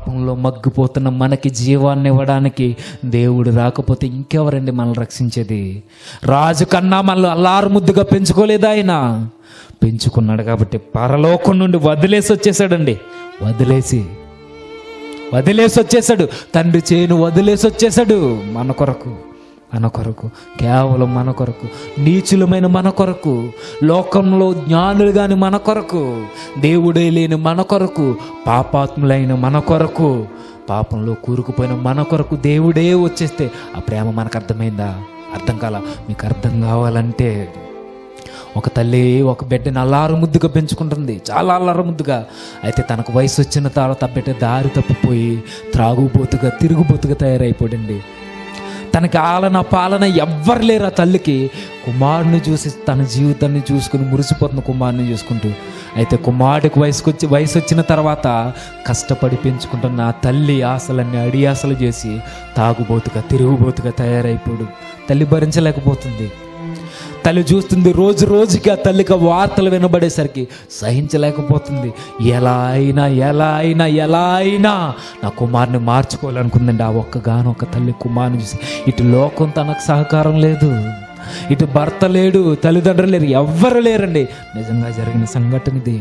పాపంలో మగ్గిపోతున్న మనకి జీవాన్ని ఇవ్వడానికి దేవుడు రాకపోతే ఇంకెవరండి మనల్ని రక్షించేది రాజు కన్నా మనల్ని అల్లారు ముద్దుగా పెంచుకోలేదు ఆయన పెంచుకున్నాడు కాబట్టి పరలోకం నుండి వదిలేసి వచ్చేసాడండి వదిలేసి వదిలేసి వచ్చేసాడు తండ్రి చేను వదిలేసి వచ్చేసాడు మన కొరకు మన కొరకు కేవలం మన కొరకు నీచులమైన మన కొరకు లోకంలో జ్ఞానులు కాని మన కొరకు దేవుడే లేని మన కొరకు పాపాత్ములైన మన కొరకు పాపంలో కూరుకుపోయిన మన కొరకు దేవుడే వచ్చేస్తే ఆ ప్రేమ మనకు అర్థమైందా అర్థం కాల మీకు అర్థం కావాలంటే ఒక తల్లి ఒక బిడ్డని అల్లారు ముద్దుగా పెంచుకుంటుంది చాలా అల్లారు ముద్దుగా అయితే తనకు వయసు వచ్చిన తర్వాత ఆ బిడ్డ దారి తప్పిపోయి త్రాగుబోతుగా తిరుగుబోతుగా తయారైపోయింది తనకి ఆలన పాలన ఎవ్వరు లేరు ఆ తల్లికి కుమారుని చూసి తన జీవితాన్ని చూసుకుని మురిసిపోతున్న కుమారుని చూసుకుంటూ అయితే కుమారుడికి వయసుకు వచ్చి వయసు వచ్చిన తర్వాత కష్టపడి పెంచుకుంటున్న ఆ తల్లి ఆశలన్నీ అడియాసలు చేసి తాగుబోతుగా తిరుగుబోతుగా తయారైపోడు తల్లి భరించలేకపోతుంది తల్లి చూస్తుంది రోజు రోజుకి ఆ తల్లికి ఆ వార్తలు వినబడేసరికి సహించలేకపోతుంది ఎలా అయినా ఎలా అయినా ఎలా అయినా నా కుమారుని మార్చుకోవాలనుకుందండి ఆ ఒక్కగానొక్క తల్లి కుమారుని చూసి ఇటు లోకం తనకు సహకారం లేదు ఇటు భర్త లేడు తల్లిదండ్రులు లేరు ఎవ్వరు లేరండి నిజంగా జరిగిన సంఘటన ఇది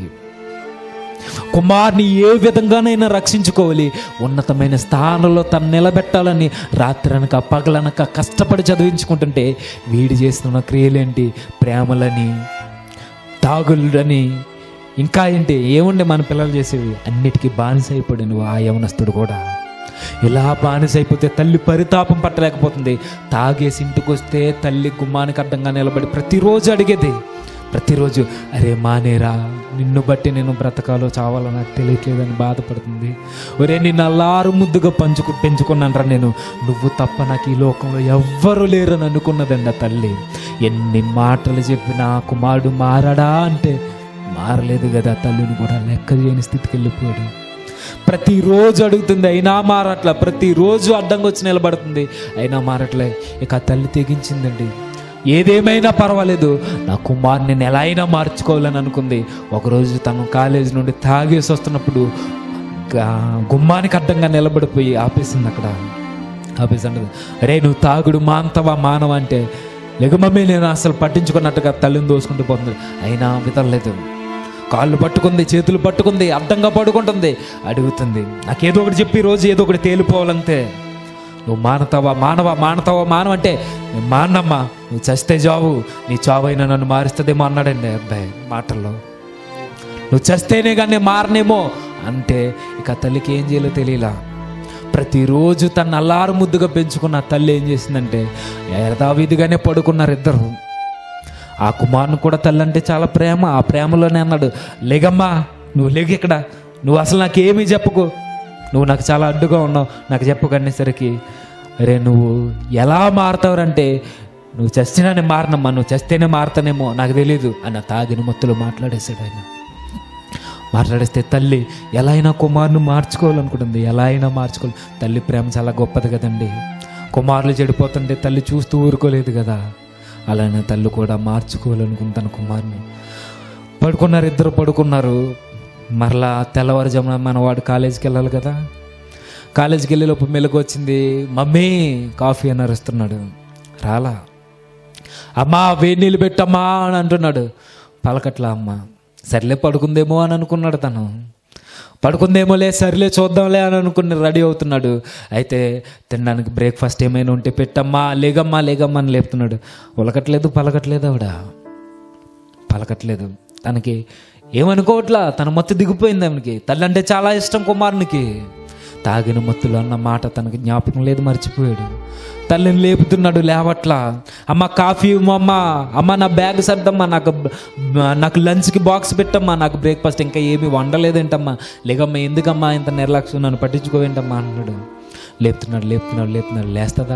కుమార్ని ఏ విధంగానైనా రక్షించుకోవాలి ఉన్నతమైన స్థానంలో తను నిలబెట్టాలని రాత్రనక పగలనక కష్టపడి చదివించుకుంటుంటే వీడి చేస్తున్న క్రియలేంటి ప్రేమలని తాగులని ఇంకా ఏంటి ఏముండే మన పిల్లలు చేసేవి అన్నిటికీ బానిస అయిపోయాడు ఆ యవనస్తుడు కూడా ఇలా బానిస అయిపోతే తల్లి పరితాపం పట్టలేకపోతుంది తాగేసి ఇంటికి వస్తే తల్లి గుమ్మానికి అడ్డంగా నిలబడి ప్రతిరోజు అడిగేది ప్రతిరోజు అరే మానేరా నిన్ను బట్టి నేను బ్రతకాలో చావాలో నాకు తెలియట్లేదని బాధపడుతుంది ఒరే నిన్ను అల్లారు ముద్దుగా పంచుకు పెంచుకున్నానరా నేను నువ్వు తప్ప నాకు ఈ లోకంలో ఎవ్వరు లేరని అనుకున్నదండి ఆ తల్లి ఎన్ని మాటలు చెప్పినా ఆ కుమారుడు మారడా అంటే మారలేదు కదా తల్లిని కూడా లెక్క చేయని స్థితికి వెళ్ళిపోయాడు ప్రతిరోజు అడుగుతుంది అయినా మారట్లా ప్రతిరోజు అడ్డంగా వచ్చి నిలబడుతుంది అయినా మారట్లే ఇక ఆ తల్లి తెగించిందండి ఏదేమైనా పర్వాలేదు నా కుమార్ని నేను ఎలా అయినా మార్చుకోవాలని అనుకుంది ఒకరోజు తను కాలేజీ నుండి తాగేసి వస్తున్నప్పుడు గా- గుమ్మానికి అడ్డంగా నిలబడిపోయి ఆపేసింది అక్కడ ఆపేసి అంటది రే నువ్వు తాగుడు మాంతవా మానవ అంటే లేక మమ్మీ నేను అసలు పట్టించుకున్నట్టుగా తల్లిని దోసుకుంటూ పోతుంది అయినా వితరలేదు కాళ్ళు పట్టుకుంది చేతులు పట్టుకుంది అడ్డంగా పడుకుంటుంది అడుగుతుంది నాకేదో ఒకటి చెప్పి ఈ రోజు ఏదో ఒకటి తేలిపోవాలంతే నువ్వు మానతావా మానవా మానతావా మానవ అంటే "నేను మానమ్మా నువ్వు చస్తే చావు నీ చావైనా నన్ను మారుస్తుందేమో అన్నాడండి ఆ అబ్బాయి మాటల్లో నువ్వు చస్తేనే కానీ మారనేమో అంటే ఇక ఆ తల్లికి ఏం చేయాలో తెలియలా ప్రతిరోజు తన అల్లారు ముద్దుగా పెంచుకున్న ఆ తల్లి ఏం చేసిందంటే యథావిధిగానే పడుకున్నారు ఇద్దరు ఆ కుమారుని కూడా తల్లి అంటే చాలా ప్రేమ ఆ ప్రేమలోనే అన్నాడు లేగమ్మా నువ్వు లేగు ఇక్కడ నువ్వు అసలు నాకేమీ చెప్పుకో నువ్వు నాకు చాలా అడ్డుగా ఉన్నావు నాకు చెప్పుకనేసరికి అరే నువ్వు ఎలా మారుతావురంటే నువ్వు చచ్చినా నేను మారనమ్మా నువ్వు చస్తేనే మారుతానేమో నాకు తెలియదు అన్న తాగిన మొత్తులు మాట్లాడేశాడు ఆయన మాట్లాడేస్తే తల్లి ఎలా అయినా కుమారుని మార్చుకోవాలనుకుంటుంది ఎలా అయినా మార్చుకోవాలి తల్లి ప్రేమ చాలా గొప్పది కదండి కుమారులు చెడిపోతుంటే తల్లి చూస్తూ ఊరుకోలేదు కదా అలానే తల్లి కూడా మార్చుకోవాలనుకుంది తన కుమారుని పడుకున్నారు ఇద్దరు పడుకున్నారు మరలా తెల్లవారుజామున మన వాడు కాలేజీకి వెళ్ళాలి కదా కాలేజీకి వెళ్ళే లోపు మెలకు వచ్చింది మమ్మీ కాఫీ అని అరుస్తున్నాడు రాలా అమ్మా వేడి నీళ్ళు పెట్టమ్మా అని అంటున్నాడు పలకట్లా అమ్మ సర్లే పడుకుందేమో అని అనుకున్నాడు తను పడుకుందేమోలే సర్లే చూద్దాంలే అని అనుకుని రెడీ అవుతున్నాడు అయితే తినడానికి బ్రేక్ఫాస్ట్ ఏమైనా ఉంటే పెట్టమ్మా లేగమ్మా లేగమ్మా అని లేపుతున్నాడు ఉలకట్లేదు పలకట్లేదు ఆవిడ పలకట్లేదు తనకి ఏమనుకోవట్లా తన మత్తు దిగిపోయింది ఆమెకి తల్లి అంటే చాలా ఇష్టం కుమారునికి తాగిన మత్తులు అన్న మాట తనకి జ్ఞాపకం లేదు మర్చిపోయాడు తల్లిని లేపుతున్నాడు లేవట్లా అమ్మ కాఫీ ఇవ్వమ్మ అమ్మ నా బ్యాగ్ సర్దమ్మా నాకు నాకు లంచ్కి బాక్స్ పెట్టమ్మా నాకు బ్రేక్ఫాస్ట్ ఇంకా ఏమీ వండలేదేంటమ్మా లేకమ్మా ఎందుకమ్మా ఇంత నిర్లక్ష్యం నన్ను పట్టించుకోవేంటమ్మా అన్నాడు లేపుతున్నాడు లేపుతున్నాడు లేపుతున్నాడు లేస్తుందా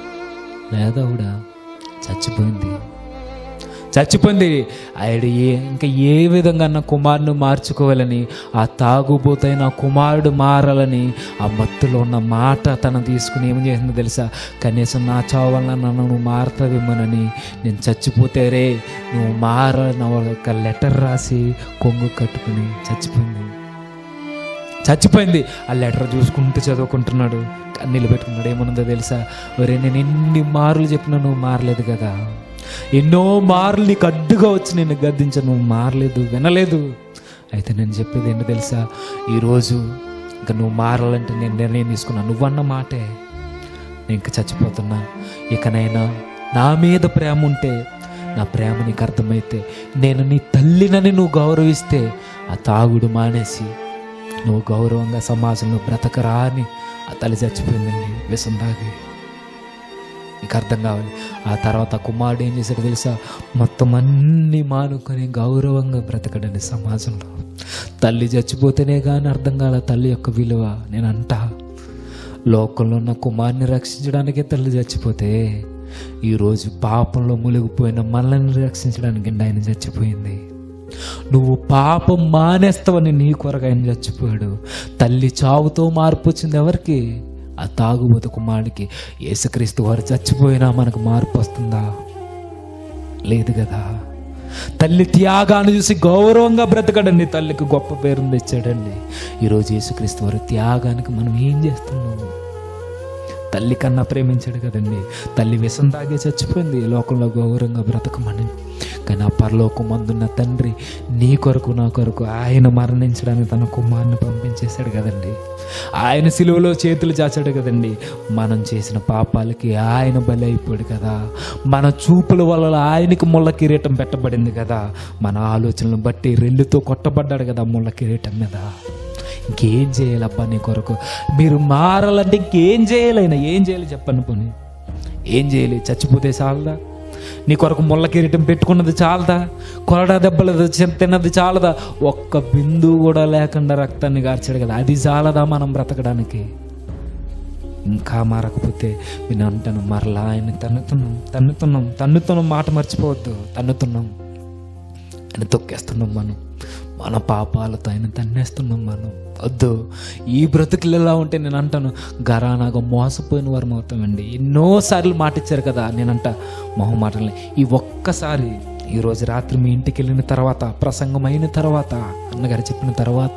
లేదా కూడా చచ్చిపోయింది చచ్చిపోయింది ఆయన ఏ ఇంకా ఏ విధంగా నా కుమారుని మార్చుకోవాలని ఆ తాగుబోతైన ఆ కుమారుడు మారాలని ఆ మత్తులో ఉన్న మాట తను తీసుకుని ఏం చేసిందో తెలుసా కనీసం నా చావు వల్ల నన్ను నువ్వు మారుతావేమోనని నేను చచ్చిపోతే రే నువ్వు మార నా ఒక లెటర్ రాసి కొంగు కట్టుకుని చచ్చిపోయింది చచ్చిపోయింది ఆ లెటర్ చూసుకుంటూ చదువుకుంటున్నాడు కన్నీళ్ళు పెట్టుకున్నాడు ఏమనుందో తెలుసా ఒరే నేను ఎన్ని మార్లు చెప్పినా నువ్వు మారలేదు కదా ఎన్నో మార్లు నీకు అడ్డుగా వచ్చి నేను గద్దించా నువ్వు మారలేదు వినలేదు అయితే నేను చెప్పేది ఏంటో తెలుసా ఈరోజు ఇంకా నువ్వు మారాలంటే నేను నిర్ణయం తీసుకున్నా నువ్వన్న మాటే నేను ఇంక చచ్చిపోతున్నా ఇకనైనా నా మీద ప్రేమ ఉంటే నా ప్రేమ నీకు అర్థమైతే నేను నీ తల్లినని నువ్వు గౌరవిస్తే ఆ తాగుడు మానేసి నువ్వు గౌరవంగా సమాజంలో బ్రతకరా అని ఆ తల్లి చచ్చిపోయిందండి విషం తాగి నీకు అర్థం కావాలి ఆ తర్వాత ఆ కుమారుడు ఏం చేశాడు తెలుసా మొత్తం అన్ని మానుకొని గౌరవంగా బ్రతకడండి సమాజంలో తల్లి చచ్చిపోతేనే కానీ అర్థం కాల తల్లి యొక్క విలువ నేను అంటా లోకంలో ఉన్న కుమారుని రక్షించడానికే తల్లి చచ్చిపోతే ఈరోజు పాపంలో మునిగిపోయిన మనల్ని రక్షించడానికి ఆయన చచ్చిపోయింది నువ్వు పాపం మానేస్తావని నీ కొరకు ఆయన చచ్చిపోయాడు తల్లి చావుతో మార్పు వచ్చింది ఎవరికి ఆ తాగుబోతు కుమారుడికి యేసుక్రీస్తు వారు చచ్చిపోయినా మనకు మార్పు వస్తుందా లేదు కదా తల్లి త్యాగాన్ని చూసి గౌరవంగా బ్రతకడండి తల్లికి గొప్ప పేరుని తెచ్చాడండి ఈరోజు యేసుక్రీస్తు వారు త్యాగానికి మనం ఏం చేస్తున్నాము తల్లి కన్నా ప్రేమించాడు కదండి తల్లి విషం తాగే చచ్చిపోయింది ఈ లోకంలో గౌరవంగా బ్రతకమని కానీ ఆ పరలోకం అందున్న తండ్రి నీ కొరకు నా కొరకు ఆయన మరణించడానికి తన కుమారుని పంపించేశాడు కదండి ఆయన సిలువలో చేతులు చాచాడు కదండి మనం చేసిన పాపాలకి ఆయన బలి అయిపోయాడు కదా మన చూపుల వల్ల ఆయనకి ముళ్ళ కిరీటం పెట్టబడింది కదా మన ఆలోచనలను బట్టి రెల్లుతో కొట్టబడ్డాడు కదా ముళ్ళ కిరీటం మీద ఇంకేం చేయాలబ్బా నీ కొరకు మీరు మారాలంటే ఇంకేం చేయాలి ఆయన ఏం చేయాలి చెప్పను పోనీ ఏం చేయాలి చచ్చిపోతే చాలదా నీ కొరకు ముళ్ళ కిరీటం పెట్టుకున్నది చాలదా కొరడా దెబ్బలు చి- తిన్నది చాలదా ఒక్క బిందువు కూడా లేకుండా రక్తాన్ని గార్చాడు కదా అది చాలదా మనం బ్రతకడానికి ఇంకా మారకపోతే నేను అంటాను మరలా ఆయన తన్నుతున్నాం తన్నుతున్నాం తన్నుతున్నాం మాట మర్చిపోవద్దు తన్నుతున్నాం ఆయన తొక్కేస్తున్నాం మనం మన పాపాలతో ఆయన తన్నేస్తున్నాం మనం వద్దు ఈ బ్రతుకులు ఎలా ఉంటే నేను అంటాను గరానాగా మోసపోయిన వారం అవుతామండి ఎన్నోసార్లు మాట ఇచ్చారు కదా నేనంట మొహం మాటలే ఈ ఒక్కసారి ఈరోజు రాత్రి మీ ఇంటికి వెళ్ళిన తర్వాత ప్రసంగం అయిన తర్వాత అన్నగారు చెప్పిన తర్వాత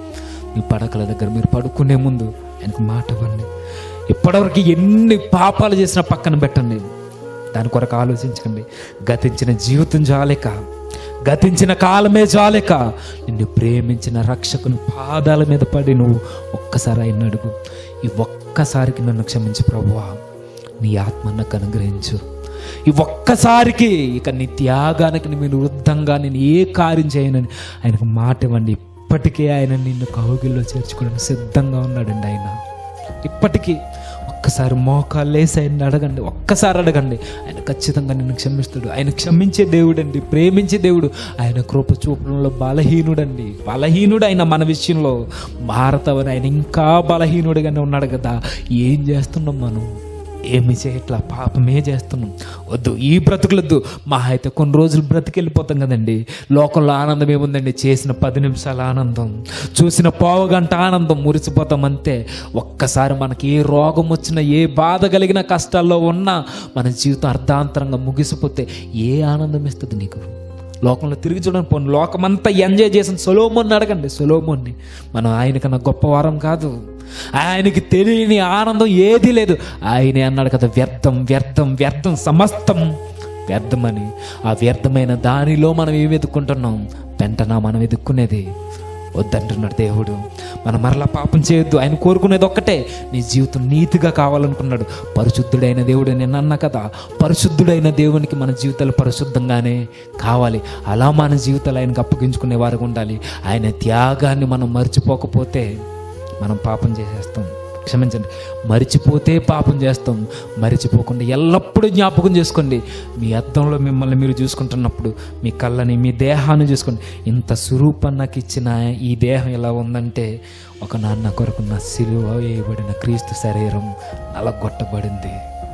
మీ పడకల దగ్గర మీరు పడుకునే ముందు ఆయనకు మాట ఇవ్వండి ఇప్పటివరకు ఎన్ని పాపాలు చేసినా పక్కన పెట్టండి దాని కొరకు ఆలోచించకండి గతించిన జీవితం జాలేక గతించిన కాలమే జాలేక నిన్ను ప్రేమించిన రక్షకుని పాదాల మీద పడి నువ్వు ఒక్కసారి ఆయన అడుగు ఈ ఒక్కసారికి నన్ను క్షమించు ప్రభువా నీ ఆత్మ నాకు అనుగ్రహించు ఈ ఒక్కసారికి ఇక నీ త్యాగానికి నేను వృద్ధంగా నేను ఏ కార్యం చేయనని ఆయనకు మాట ఇవ్వండి ఇప్పటికే ఆయన నిన్ను కౌగిల్లో చేర్చుకోవడానికి సిద్ధంగా ఉన్నాడండి ఆయన ఇప్పటికీ ఒక్కసారి మోకాలు లేసి ఆయన అడగండి ఒక్కసారి అడగండి ఆయన ఖచ్చితంగా నిన్ను క్షమిస్తాడు ఆయన క్షమించే దేవుడండి ప్రేమించే దేవుడు ఆయన కృప చూపడంలో బలహీనుడండి బలహీనుడు ఆయన మన విషయంలో భారతవని ఆయన ఇంకా బలహీనుడిగానే ఉన్నాడు కదా ఏం చేస్తున్నాం మనం ఏమి చేయట్లా పాపమే చేస్తున్నాం వద్దు ఈ బ్రతుకులొద్దు మా అయితే కొన్ని రోజులు బ్రతికెళ్ళిపోతాం కదండి లోకంలో ఆనందం ఏముందండి చేసిన పది నిమిషాల ఆనందం చూసిన పావుగంట ఆనందం మురిసిపోతాం అంతే ఒక్కసారి మనకి ఏ రోగం వచ్చినా ఏ బాధ కలిగిన కష్టాల్లో ఉన్నా మన జీవితం అర్ధాంతరంగా ముగిసిపోతే ఏ ఆనందం ఇస్తుంది నీకు లోకంలో తిరిగి చూడండి పోను లోకమంతా ఎంజాయ్ చేసిన సొలోమోన్ని అడగండి సొలోమోన్ని మనం ఆయనకన్నా గొప్ప వారం కాదు ఆయనకి తెలియని ఆనందం ఏదీ లేదు ఆయనే అన్నాడు కదా వ్యర్థం వ్యర్థం వ్యర్థం సమస్తం వ్యర్థమని ఆ వ్యర్థమైన దానిలో మనం ఏమి వెతుక్కుంటున్నాం వెంటనే మనం వెతుక్కునేది వద్దంటున్నాడు దేవుడు మనం మరలా పాపం చేయొద్దు ఆయన కోరుకునేది ఒక్కటే నీ జీవితం నీతిగా కావాలనుకున్నాడు పరిశుద్ధుడైన దేవుడు నేను అన్నా కదా పరిశుద్ధుడైన దేవునికి మన జీవితాలు పరిశుద్ధంగానే కావాలి అలా మన జీవితాలు ఆయనకు అప్పగించుకునే వారికి ఉండాలి ఆయన త్యాగాన్ని మనం మర్చిపోకపోతే మనం పాపం చేసేస్తాం క్షమించండి మరిచిపోతే పాపం చేస్తాం మరిచిపోకుండా ఎల్లప్పుడూ జ్ఞాపకం చేసుకోండి మీ అద్దంలో మిమ్మల్ని మీరు చూసుకుంటున్నప్పుడు మీ కళ్ళని మీ దేహాన్ని చూసుకోండి ఇంత స్వరూపం నాకు ఇచ్చిన ఈ దేహం ఎలా ఉందంటే ఒక నాన్న కొరకు నా సిలువ వేయబడిన క్రీస్తు శరీరం నలగొట్టబడింది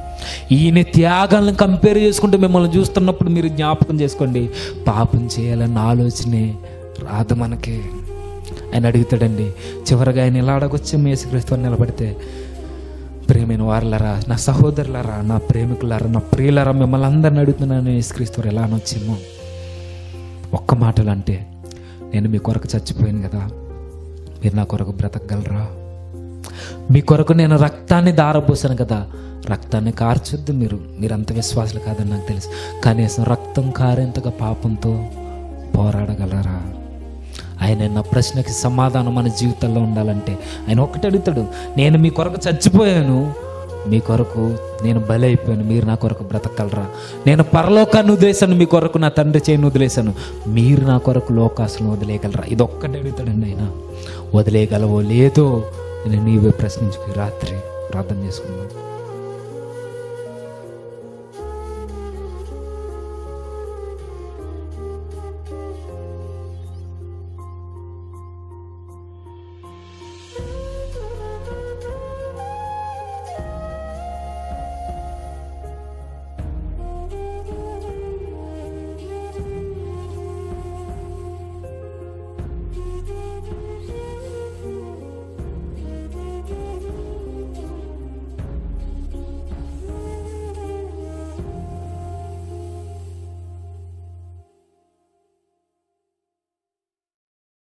ఈయన త్యాగాలను కంపేర్ చేసుకుంటూ మిమ్మల్ని చూస్తున్నప్పుడు మీరు జ్ఞాపకం చేసుకోండి పాపం చేయాలన్న ఆలోచనే రాదు మనకి ఆయన అడుగుతాడండి చివరిగా ఆయన ఎలా అడగొచ్చి యేసుక్రీస్తు అని నిలబడితే ప్రేమైన వారులరా నా సహోదరులరా నా ప్రేమికులారా నా ప్రియులరా మిమ్మల్ని అందరిని అడుగుతున్నాను యేసుక్రీస్తు ఎలా అనొచ్చేమో ఒక్క మాటలు అంటే నేను మీ కొరకు చచ్చిపోయాను కదా మీరు నా కొరకు బ్రతకగలరా మీ కొరకు నేను రక్తాన్ని దారపోసాను కదా రక్తాన్ని కార్చొద్దు మీరు మీరు అంత విశ్వాసులు కాదని నాకు తెలుసు కనీసం రక్తం కారేంతగా పాపంతో పోరాడగలరా ఆయన నా ప్రశ్నకి సమాధానం మన జీవితంలో ఉండాలంటే ఆయన ఒక్కటి అడుగుతాడు నేను మీ కొరకు చచ్చిపోయాను మీ కొరకు నేను బలైపోయాను మీరు నా కొరకు బ్రతకగలరా నేను పరలోకాన్ని వదిలేశాను మీ కొరకు నా తండ్రి చేయను వదిలేశాను మీరు నా కొరకు లోకాసులను వదిలేయగలరా ఇది ఒక్కటి అడుగుతాడండి ఆయన వదిలేయగలవో లేదో నేను నీవే ప్రశ్నించుకు రాత్రి ప్రార్థన చేసుకుందాం